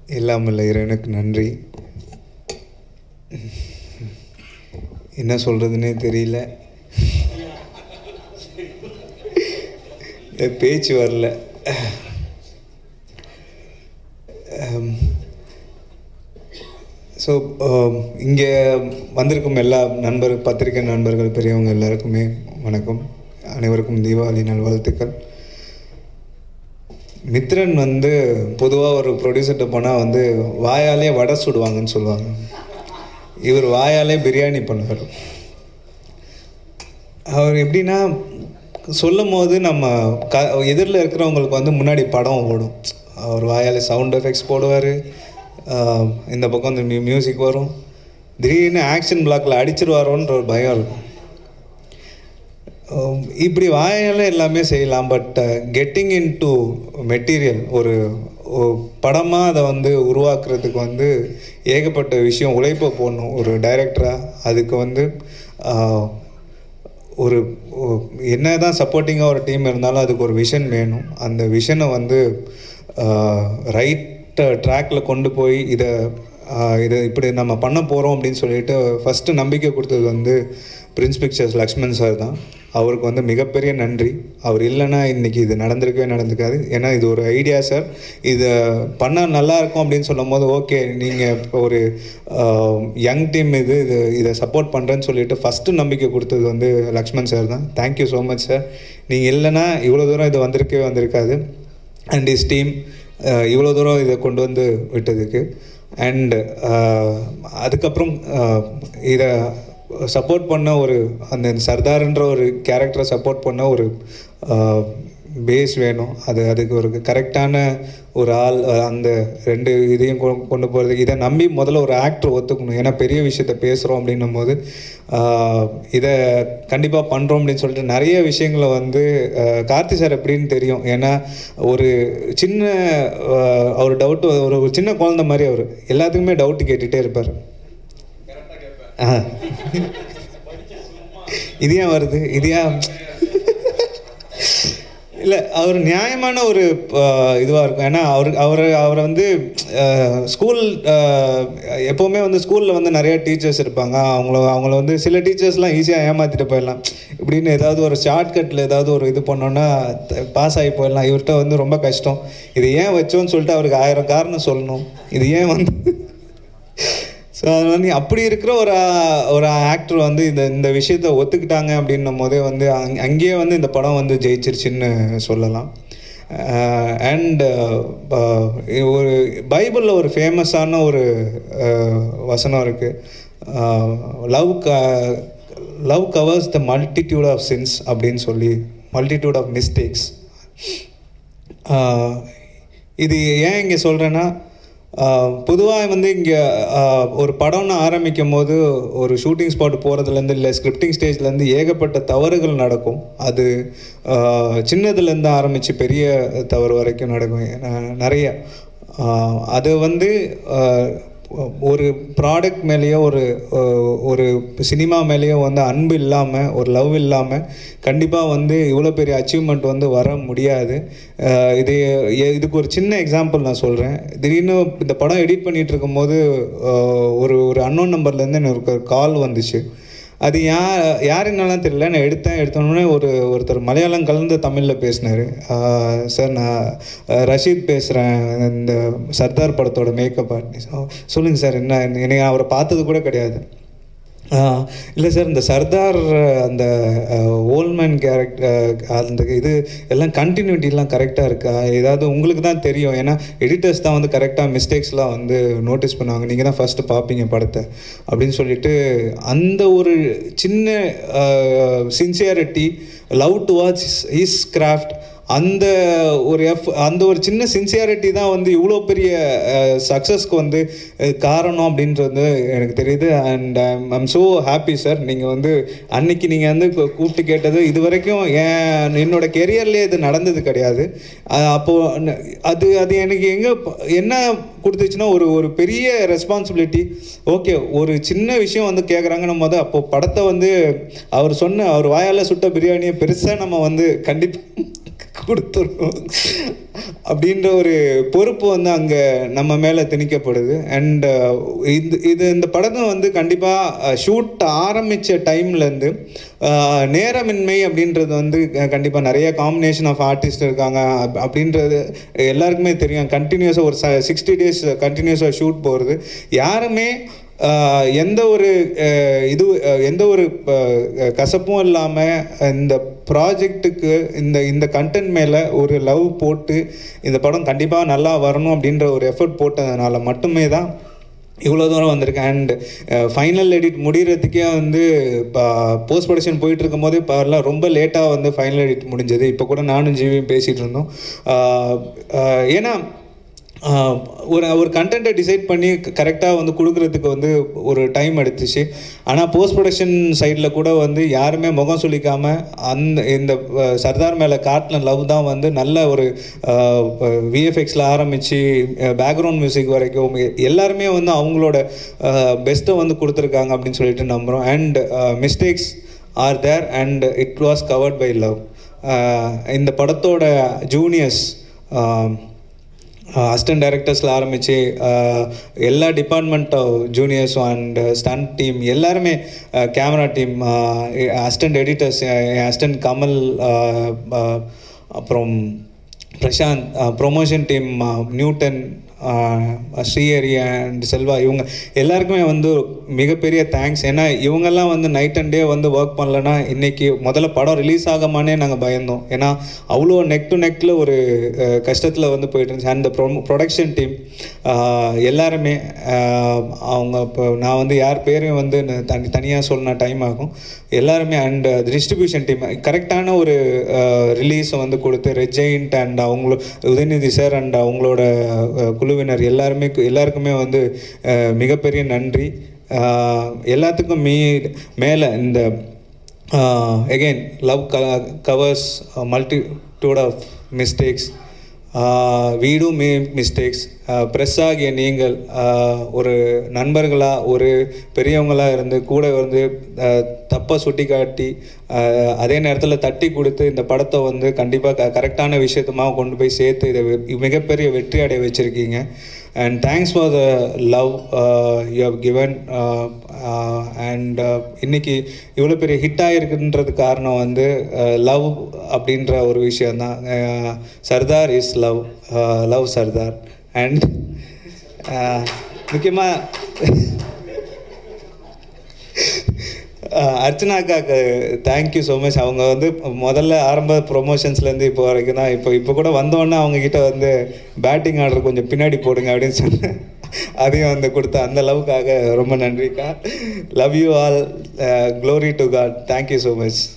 எல்லாம் இல்லை இறைவனுக்கு நன்றி என்ன சொல்கிறதுனே தெரியல இந்த பேச்சு வரல ஸோ இங்கே வந்திருக்கும் எல்லா நண்பர் பத்திரிகை நண்பர்கள் பெரியவங்க எல்லாருக்குமே வணக்கம் அனைவருக்கும் தீபாவளி நல்வாழ்த்துக்கள் மித்ரன் வந்து பொதுவாக ஒரு ப்ரொடியூசர்கிட்ட போனால் வந்து வாயாலே வடை சுடுவாங்கன்னு சொல்லுவாங்க இவர் வாயாலே பிரியாணி பண்ணுவார் அவர் எப்படின்னா சொல்லும் போது நம்ம க எதிரில் இருக்கிறவங்களுக்கு வந்து முன்னாடி படம் ஓடும் அவர் வாயால் சவுண்ட் எஃபெக்ட்ஸ் போடுவார் இந்த பக்கம் இந்த மியூ மியூசிக் வரும் திடீர்னு ஆக்ஷன் பிளாக்கில் அடிச்சிருவாரோன்ற ஒரு பயம் இருக்கும் Um, இப்படி வாயால் எல்லாமே செய்யலாம் but getting into material ஒரு படமாக அதை வந்து உருவாக்குறதுக்கு வந்து ஏகப்பட்ட விஷயம் உழைப்பை போடணும் ஒரு டைரக்டராக அதுக்கு வந்து ஆஹ், ஒரு என்ன தான் சப்போர்ட்டிங்காக ஒரு டீம் இருந்தாலும் அதுக்கு ஒரு விஷன் வேணும் அந்த விஷனை வந்து ரைட் ட்ராக்கில் கொண்டு போய் இதை ஆஹ், இதை இப்படி நம்ம பண்ண போகிறோம் அப்படின்னு சொல்லிட்டு ஃபஸ்ட்டு நம்பிக்கை கொடுத்தது வந்து பிரின்ஸ் பிக்சர்ஸ் லக்ஷ்மண் சார் தான் அவருக்கு வந்து மிகப்பெரிய நன்றி அவர் இல்லைன்னா இன்றைக்கி இது நடந்திருக்கவே நடந்துக்காது ஏன்னா இது ஒரு ஐடியா சார் இதை பண்ணால் நல்லா இருக்கும் அப்படின்னு சொல்லும் போது ஓகே நீங்கள் ஒரு யங் டீம் இது இது இதை சப்போர்ட் பண்ணுறேன்னு சொல்லிட்டு ஃபஸ்ட்டு நம்பிக்கை கொடுத்தது வந்து லக்ஷ்மண் சார் தான் தேங்க்யூ ஸோ மச் சார் நீங்கள் இல்லைன்னா இவ்வளோ தூரம் இது வந்திருக்கவே வந்திருக்காது அண்ட் இஸ் டீம் இவ்வளோ தூரம் இதை கொண்டு வந்து விட்டதுக்கு அண்ட் அதுக்கப்புறம் அஹ், இதை சப்போர்ட் பண்ண ஒரு அந்த சர்தார்ன்ற ஒரு கேரக்டரை சப்போர்ட் பண்ண ஒரு பேஸ் வேணும் அது அதுக்கு ஒரு கரெக்டான ஒரு ஆள் அஹ், அந்த ரெண்டு இதையும் கொ- கொண்டு போகிறதுக்கு இதை நம்பி முதல்ல ஒரு ஆக்டர் ஒத்துக்கணும் ஏன்னா பெரிய விஷயத்த பேசுகிறோம் அப்படின்னும் போது ஆஹ், இதை கண்டிப்பாக பண்ணுறோம் அப்படின்னு சொல்லிட்டு நிறைய விஷயங்களை வந்து ஆஹ், கார்த்தி சார் எப்படின்னு தெரியும் ஏன்னா ஒரு சின்ன ஆஹ், அவர் டவுட் ஒரு ஒரு சின்ன குழந்தை மாதிரி அவர் எல்லாத்துக்குமே டவுட் கேட்டுகிட்டே இருப்பார் ஆ இது ஏன் வருது இது ஏன் இல்லை அவர் நியாயமான ஒரு இதுவாக இருக்கும் ஏன்னா அவர் அவர் அவரை வந்து ஸ்கூல் எப்போவுமே வந்து ஸ்கூலில் வந்து நிறைய டீச்சர்ஸ் இருப்பாங்க அவங்கள அவங்கள வந்து சில டீச்சர்ஸ்லாம் ஈஸியாக ஏமாற்றிட்டு போயிடலாம் இப்படின்னு ஏதாவது ஒரு ஷார்ட்கட்டில் ஏதாவது ஒரு இது பண்ணோன்னா பாஸ் ஆகி போயிடலாம் இவர்கிட்ட வந்து ரொம்ப கஷ்டம் இது ஏன் வச்சோன்னு சொல்லிட்டு அவருக்கு ஆயிரம் காரணம் சொல்லணும் இது ஏன் வந்து ஸோ அது வந்து அப்படி இருக்கிற ஒரு ஆ- ஒரு ஆக்டர் வந்து இந்த இந்த விஷயத்த ஒத்துக்கிட்டாங்க அப்படின்னும் போதே வந்து அங் அங்கேயே வந்து இந்த படம் வந்து ஜெயிச்சிருச்சுன்னு சொல்லலாம் அண்ட் ஒரு பைபிளில் ஒரு ஃபேமஸான ஒரு அஹ், வசனம் இருக்குது லவ் க love covers the multitude of sins அப்படின்னு சொல்லி மல்டிடியூட் ஆஃப் மிஸ்டேக்ஸ் ஆஹ் இது ஏன் இங்கே சொல்கிறேன்னா பொதுவாக வந்து இங்கே ஒரு படம்னு ஆரம்பிக்கும் போது ஒரு ஷூட்டிங் ஸ்பாட் போகிறதுலேருந்து இல்லை ஸ்கிரிப்டிங் ஸ்டேஜ்லேருந்து ஏகப்பட்ட தவறுகள் நடக்கும் அது ஆஹ் சின்னதுலேருந்து ஆரம்பித்து பெரிய தவறு வரைக்கும் நடக்கும் ந- நிறைய ஆஹ் அது வந்து ஆஹ் ஒரு ப்ராடக்ட் மேலேயோ ஒரு அஹ், ஒரு சினிமா மேலேயோ வந்து அன்பு இல்லாமல் ஒரு லவ் இல்லாமல் கண்டிப்பாக வந்து இவ்வளோ பெரிய அச்சீவ்மெண்ட் வந்து வர முடியாது அஹ், இது எ- இதுக்கு ஒரு சின்ன எக்ஸாம்பிள் நான் சொல்கிறேன் திடீர்னு இந்த படம் எடிட் பண்ணிகிட்டு இருக்கும்போது அஹ், ஒரு ஒரு அன்னோன் நம்பர்லேருந்து எனக்கு ஒரு கால் வந்துச்சு அது யா யாருன்னெல்லாம் தெரியல நான் எடுத்தேன் எடுத்தோடனே ஒரு ஒருத்தர் மலையாளம் கலந்து தமிழில் பேசினார் சார் நான் அஹ், ரஷீத் பேசுகிறேன் இந்த சர்தார் படத்தோட மேக்கப் ஆர்டிஸ்ட் சொல்லுங்கள் சார் என்ன என்னை அவரை பார்த்தது கூட கிடையாது இல்லை சார் இந்த சர்தார் அந்த ஓல்மேன் கேரக்டர் அந்த இது எல்லாம் கண்டினியூட்டிலாம் கரெக்டாக இருக்கா ஏதாவது உங்களுக்கு தான் தெரியும் ஏன்னா எடிட்டர்ஸ் தான் வந்து கரெக்டாக மிஸ்டேக்ஸ்லாம் வந்து நோட்டீஸ் பண்ணுவாங்க நீங்கள் தான் ஃபஸ்ட்டு பார்ப்பீங்க படத்தை அப்படின்னு சொல்லிட்டு அந்த ஒரு சின்ன sincerity love to watch is craft அந்த ஒரு எஃப் அந்த ஒரு சின்ன சின்சியாரிட்டி தான் வந்து இவ்வளோ பெரிய சக்ஸஸ்க்கு வந்து அஹ், காரணம் அப்படின்றது எனக்கு தெரியுது and I'm so happy sir நீங்கள் வந்து அன்னைக்கு நீங்கள் வந்து கூ- கூப்பிட்டு கேட்டது இது வரைக்கும் என் என்னோட கெரியர்லேயே இது நடந்தது கிடையாது அஹ், அப்போ ந- அது அது எனக்கு எங்கே என்ன கொடுத்துச்சுன்னா ஒரு ஒரு பெரிய ரெஸ்பான்சிபிலிட்டி ஓகே ஒரு சின்ன விஷயம் வந்து கேட்குறாங்கன்னும் போது அப்போ படத்தை வந்து அவர் சொன்ன அவர் வாயால் சுட்ட பிரியாணியை பெருசாக நம்ம வந்து கண்டிப்பாக கொடுத்துருவோம் அப்படின்ற ஒரு பொறுப்பு வந்து அங்கே நம்ம மேலே திணிக்கப்படுது அண்ட் இது இது இந்த படத்தை வந்து கண்டிப்பாக ஷூட் ஆரம்பித்த டைம்லேருந்து நேரமின்மை அப்படின்றது வந்து கண்டிப்பாக நிறைய காம்பினேஷன் ஆஃப் ஆர்டிஸ்ட் இருக்காங்க அப்- அப்படின்றது எல்லாருக்குமே தெரியும் கண்டினியூஸாக ஒரு சிக்ஸ்டி டேஸ் கண்டினியூஸாக ஷூட் போகிறது யாருமே ஆஹ் எந்த ஒரு ஆஹ் இது ஆஹ் எந்த ஒரு ஆஹ் கசப்பும் இல்லாமல் இந்த ப்ராஜெக்ட்டுக்கு இந்த இந்த கண்டென்ட் மேலே ஒரு லவ் போட்டு இந்த படம் கண்டிப்பாக நல்லா வரணும் அப்படின்ற ஒரு எஃபர்ட் போட்டதுனால மட்டுமே தான் இவ்வளோ தூரம் வந்திருக்கேன் அண்ட் ஃபைனல் எடிட் முடிகிறதுக்கே வந்து போஸ்ட் ப்ரொடக்ஷன் போயிட்டு இருக்கும் போதே எல்லாம் ரொம்ப லேட்டாக வந்து ஃபைனல் எடிட் முடிஞ்சது இப்போ கூட நானும் ஜீவியும் பேசிகிட்டு இருந்தோம் ஆஹ் ஆஹ் ஏன்னா ஆஹ் ஒரு ஒரு கண்டென்ட்டை டிசைட் பண்ணி கரெக்டாக வந்து கொடுக்குறதுக்கு வந்து ஒரு டைம் எடுத்துச்சு ஆனால் போஸ்ட் ப்ரொடக்ஷன் சைடில் கூட வந்து யாருமே முகம் சொல்லிக்காமல் அந்த இந்த அஹ், சர்தார் மேலே காட்டின லவ் தான் வந்து நல்ல ஒரு விஎஃப்எக்ஸில் ஆரம்பித்து பேக்ரவுண்ட் மியூசிக் வரைக்கும் எல்லாருமே வந்து அவங்களோட பெஸ்ட்டை வந்து கொடுத்துருக்காங்க அப்படின்னு சொல்லிட்டு நம்புகிறோம் and mistakes are there and it was covered by love இந்த படத்தோட ஜூனியர்ஸ் அசிஸ்டன்ட் டைரக்டர்ஸில் ஆரம்பித்து எல்லா டிபார்ட்மெண்ட் ஜூனியர்ஸும் அண்ட் ஸ்டண்ட் டீம் எல்லாருமே camera team assistant editors assistant Kamal அஹ், அஹ், அப்புறம் Prashanth promotion team Newton Srihari and Selva இவங்க எல்லாருக்குமே வந்து மிகப்பெரிய தேங்க்ஸ் ஏன்னா இவங்கெல்லாம் வந்து நைட் அண்ட் டே வந்து ஒர்க் பண்ணலன்னா இன்னைக்கு முதல்ல படம் ரிலீஸ் ஆகாமானே நாங்கள் பயந்தோம் ஏன்னா அவ்வளோ நெக் டு நெக்கில் ஒரு கஷ்டத்தில் வந்து போயிட்டு இருந்துச்சு அந்த ப்ரொ ப்ரொடக்ஷன் டீம் எல்லாருமே ஆஹ், அவங்க இப்போ நான் வந்து யார் பேரையும் வந்து நான் தனி தனியாக சொல்லணும் டைம் ஆகும் எல்லாருமே அண்ட் டிஸ்ட்ரிபியூஷன் டீம் கரெக்டான ஒரு ரிலீஸை வந்து கொடுத்து ரெஜெயின்ட் அண்ட் அவங்களோ உதயநிதி சார் அண்ட் அவங்களோட அஹ், குழுவினர் எல்லாருமே எல்லாருக்குமே வந்து அஹ், மிகப்பெரிய நன்றி அஹ், எல்லாத்துக்கும் மீ மேலே இந்த again love covers multitude of mistakes வீடு மே மிஸ்டேக்ஸ் ப்ரெஸ் ஆகிய நீங்கள் ஆஹ், ஒரு நண்பர்களாக ஒரு பெரியவங்களாக இருந்து கூட வந்து தப்பை சுட்டி காட்டி ஆஹ், அதே நேரத்தில் தட்டி கொடுத்து இந்த படத்தை வந்து கண்டிப்பாக க கரெக்டான விஷயத்தமாக கொண்டு போய் சேர்த்து இதை வெ- மிகப்பெரிய வெற்றி அடைய வச்சுருக்கீங்க and thanks for the love you have given and இன்னைக்கு இவ்வளோ பெரிய ஹிட் ஆகிருக்குன்றது காரணம் வந்து லவ் அப்படின்ற ஒரு விஷயந்தான் அஹ், Sardar is love love Sardar and முக்கியமாக அர்ச்சனாக்காக்கு தேங்க்யூ ஸோ மச் அவங்க வந்து முதல்ல ஆரம்ப ப்ரொமோஷன்ஸ்லேருந்து இப்போ வரைக்கும் தான் இப்போ இப்போ கூட வந்தோடனே அவங்க கிட்ட வந்து பேட்டிங் ஆர்டர் கொஞ்சம் பின்னாடி போடுங்க அப்படின்னு சொன்னேன் அதையும் வந்து கொடுத்த அந்த லவ்க்காக ரொம்ப நன்றிக்கா love you all glory to God thank you so much